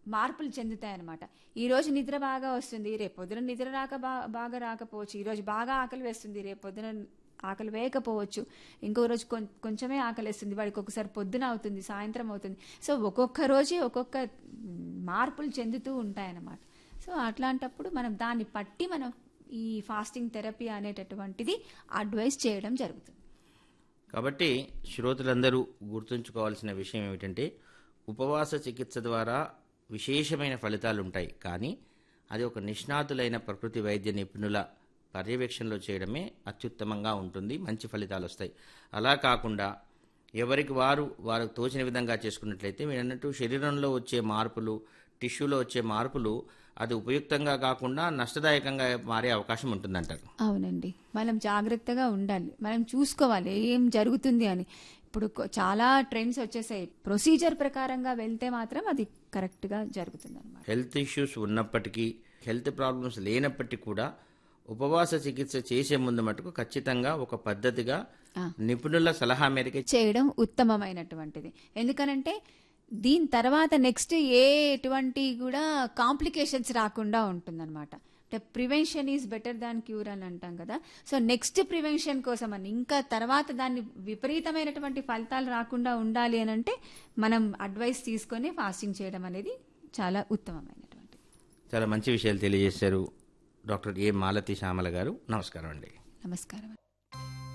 మార్పులు చెందుతాయి అనమాట ఈ రోజు నిద్ర బాగా వస్తుంది రేపు పొద్దున నిద్ర రాక బా బాగా రాకపోవచ్చు ఈ రోజు బాగా ఆకలి వేస్తుంది రేపు పొద్దున ఆకలి వేయకపోవచ్చు ఇంకో రోజు కొం- కొంచెమే ఆకలి వేస్తుంది వాడికి ఒకసారి పొద్దున అవుతుంది సాయంత్రం అవుతుంది సో ఒక్కొక్క రోజే ఒక్కొక్క మ్, మార్పులు చెందుతూ ఉంటాయన్నమాట సో అట్లాంటప్పుడు మనం దాన్ని పట్టి మనం ఈ ఫాస్టింగ్ థెరపీ అనేటటువంటిది అడ్వైస్ చేయడం జరుగుతుంది కాబట్టి శ్రోతలందరూ గుర్తుంచుకోవాల్సిన విషయం ఏమిటంటే ఉపవాస చికిత్స ద్వారా విశేషమైన ఫలితాలు ఉంటాయి కానీ అది ఒక నిష్ణాతులైన ప్రకృతి వైద్య నిపుణుల పర్యవేక్షణలో చేయడమే అత్యుత్తమంగా ఉంటుంది మంచి ఫలితాలు వస్తాయి అలా కాకుండా ఎవరికి వారు వారికి తోచిన విధంగా చేసుకున్నట్లయితే మీరు అన్నట్టు శరీరంలో వచ్చే మార్పులు టిష్యూలో వచ్చే మార్పులు అది ఉపయుక్తంగా కాకుండా నష్టదాయకంగా మారే అవకాశం ఉంటుందంటారు అవునండి మనం జాగ్రత్తగా ఉండాలి మనం చూసుకోవాలి ఏం జరుగుతుంది అని ఇప్పుడు కొ- చాలా ట్రెండ్స్ వచ్చేసాయి ప్రొసీజర్ ప్రకారంగా వెళ్తే మాత్రం అది కరెక్ట్గా జరుగుతుంది అనమాట హెల్త్ ఇష్యూస్ ఉన్నప్పటికీ హెల్త్ ప్రాబ్లమ్స్ లేనప్పటికీ కూడా ఉపవాస చికిత్స చేసే ముందు మటుకు ఖచ్చితంగా ఒక పద్ధతిగా నిపుణుల సలహా మేరకే చేయడం ఉత్తమమైనటువంటిది ఎందుకనంటే దీని తర్వాత నెక్స్ట్ ఏ ఎటువంటి కూడా కాంప్లికేషన్స్ రాకుండా ఉంటుందన్నమాట అంటే prevention is better than cure అని అంటాం కదా సో నెక్స్ట్ ప్రివెన్షన్ కోసం అని ఇంకా తర్వాత దాన్ని విపరీతమైనటువంటి ఫలితాలు రాకుండా ఉండాలి అని అంటే మనం అడ్వైస్ తీసుకొని ఫాస్టింగ్ చేయడం అనేది చాలా ఉత్తమమైనటువంటి చాలా మంచి విషయాలు తెలియజేశారు డాక్టర్ ఏ మాలతి శ్యామల గారు నమస్కారం అండి నమస్కారం